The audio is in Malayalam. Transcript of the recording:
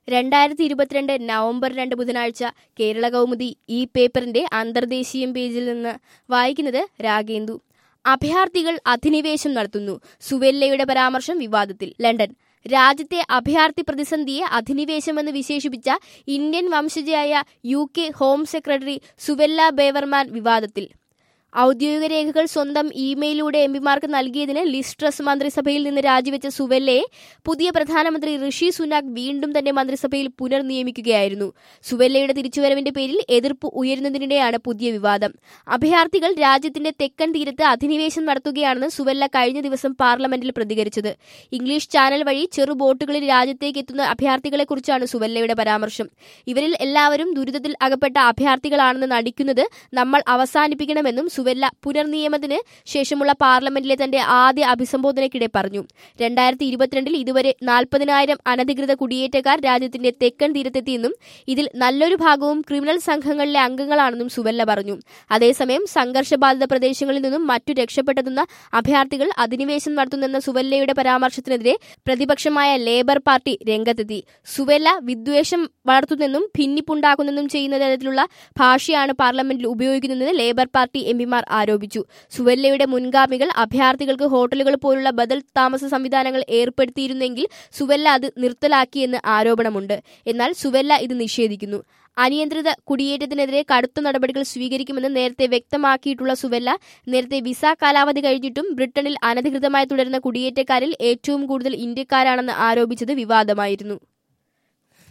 രണ്ടായിരത്തി ഇരുപത്തിരണ്ട് നവംബർ രണ്ട് ബുധനാഴ്ച കേരള കൗമുദി ഈ പേപ്പറിന്റെ അന്തർദേശീയം പേജിൽ നിന്ന് വായിക്കുന്നത് രാഗേന്ദു അഭയാർത്ഥികൾ അധിനിവേശം നടത്തുന്നു സുവെല്ലയുടെ പരാമർശം വിവാദത്തിൽ ലണ്ടൻ രാജ്യത്തെ അഭയാർത്ഥി പ്രതിസന്ധിയെ അധിനിവേശമെന്ന് വിശേഷിപ്പിച്ച ഇന്ത്യൻ വംശജയായ U K home secretary Suella Braverman വിവാദത്തിൽ ഔദ്യോഗിക രേഖകൾ സ്വന്തം ഇമെയിലൂടെ എംപിമാർക്ക് നൽകിയതിന് ലിസ്ട്രസ് മന്ത്രിസഭയിൽ നിന്ന് രാജിവെച്ച സുവെല്ലയെ പുതിയ പ്രധാനമന്ത്രി ഋഷി സുനാക് വീണ്ടും തന്നെ മന്ത്രിസഭയിൽ പുനർനിയമിക്കുകയായിരുന്നു സുവെല്ലയുടെ തിരിച്ചുവരവിന്റെ പേരിൽ എതിർപ്പ് ഉയരുന്നതിനിടെയാണ് പുതിയ വിവാദം അഭയാർത്ഥികൾ രാജ്യത്തിന്റെ തെക്കൻ തീരത്ത് അധിനിവേശം നടത്തുകയാണെന്ന് സുവെല്ല കഴിഞ്ഞ ദിവസം പാർലമെന്റിൽ പ്രതികരിച്ചത് ഇംഗ്ലീഷ് ചാനൽ വഴി ചെറു ബോട്ടുകളിൽ രാജ്യത്തേക്ക് എത്തുന്ന അഭയാർത്ഥികളെക്കുറിച്ചാണ് സുവെല്ലയുടെ പരാമർശം ഇവരിൽ എല്ലാവരും ദുരിതത്തിൽ അകപ്പെട്ട അഭയാർത്ഥികളാണെന്ന് നടിക്കുന്നത് നമ്മൾ അവസാനിപ്പിക്കണമെന്നും സുവെല്ല പുനർനിയമത്തിന് ശേഷമുള്ള പാർലമെന്റിലെ തന്റെ ആദ്യ അഭിസംബോധനയ്ക്കിടെ പറഞ്ഞു രണ്ടായിരത്തി ഇരുപത്തിരണ്ടിൽ ഇതുവരെ നാൽപ്പതിനായിരം അനധികൃത കുടിയേറ്റക്കാർ രാജ്യത്തിന്റെ തെക്കൻ തീരത്തെത്തിയെന്നും ഇതിൽ നല്ലൊരു ഭാഗവും ക്രിമിനൽ സംഘങ്ങളിലെ അംഗങ്ങളാണെന്നും സുവെല്ല പറഞ്ഞു അതേസമയം സംഘർഷബാധിത പ്രദേശങ്ങളിൽ നിന്നും മറ്റു രക്ഷപ്പെട്ടെത്തുന്ന അഭയാർത്ഥികൾ അധിനിവേശം നടത്തുന്നെന്ന സുവെല്ലയുടെ പരാമർശത്തിനെതിരെ പ്രതിപക്ഷമായ ലേബർ പാർട്ടി രംഗത്തെത്തി സുവെല്ല വിദ്വേഷം വളർത്തുന്നെന്നും ഭിന്നിപ്പുണ്ടാക്കുന്നെന്നും ചെയ്യുന്ന തരത്തിലുള്ള ഭാഷയാണ് പാർലമെന്റിൽ ഉപയോഗിക്കുന്നതെന്ന് ലേബർ പാർട്ടി എംപിമാർ ആരോപിച്ചു സുവെല്ലയുടെ മുൻഗാമികൾ അഭയാർത്ഥികൾക്ക് ഹോട്ടലുകൾ പോലുള്ള ബദൽ താമസ സംവിധാനങ്ങൾ ഏർപ്പെടുത്തിയിരുന്നെങ്കിൽ സുവെല്ല അത് നിർത്തലാക്കിയെന്ന് ആരോപണമുണ്ട് എന്നാൽ സുവെല്ല ഇത് നിഷേധിക്കുന്നു അനിയന്ത്രിത കുടിയേറ്റത്തിനെതിരെ കടുത്ത നടപടികൾ സ്വീകരിക്കുമെന്ന് നേരത്തെ വ്യക്തമാക്കിയിട്ടുള്ള സുവെല്ല നേരത്തെ വിസ കാലാവധി കഴിഞ്ഞിട്ടും ബ്രിട്ടനിൽ അനധികൃതമായി തുടരുന്ന കുടിയേറ്റക്കാരിൽ ഏറ്റവും കൂടുതൽ ഇന്ത്യക്കാരാണെന്ന് ആരോപിച്ചത് വിവാദമായിരുന്നു